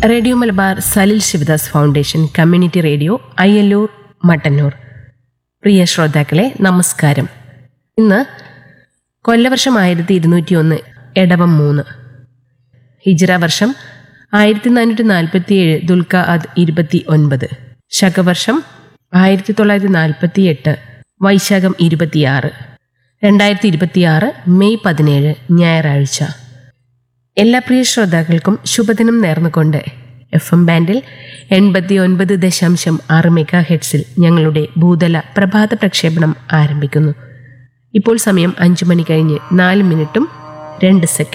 radio Malabar Salil Shivadas foundation community radio Ayyallur Mattannur പ്രിയ ശ്രോതാക്കളെ നമസ്കാരം ഇന്ന് കൊല്ലവർഷം ആയിരത്തി ഇരുന്നൂറ്റി ഒന്ന് എടവം മൂന്ന് ഹിജ്റ വർഷം ആയിരത്തി നാനൂറ്റി നാൽപ്പത്തി ഏഴ് ദുൽഖ അദ് ഇരുപത്തി ഒൻപത് ശകവർഷം ആയിരത്തി തൊള്ളായിരത്തി നാൽപ്പത്തി എട്ട് വൈശാഖം ഇരുപത്തിയാറ് രണ്ടായിരത്തി ഇരുപത്തിയാറ് മെയ് പതിനേഴ് ഞായറാഴ്ച എല്ലാ പ്രിയ ശ്രോതാക്കൾക്കും ശുഭദിനം നേർന്നുകൊണ്ട് എഫ് എം ബാൻഡിൽ എൺപത്തി ഒൻപത് ദശാംശം ആറ് മെഗാ ഹെഡ്സിൽ ഞങ്ങളുടെ ഭൂതല പ്രഭാത പ്രക്ഷേപണം ആരംഭിക്കുന്നു ഇപ്പോൾ സമയം അഞ്ചു മണി കഴിഞ്ഞ് നാല് മിനിറ്റും രണ്ട് സെക്കൻഡ്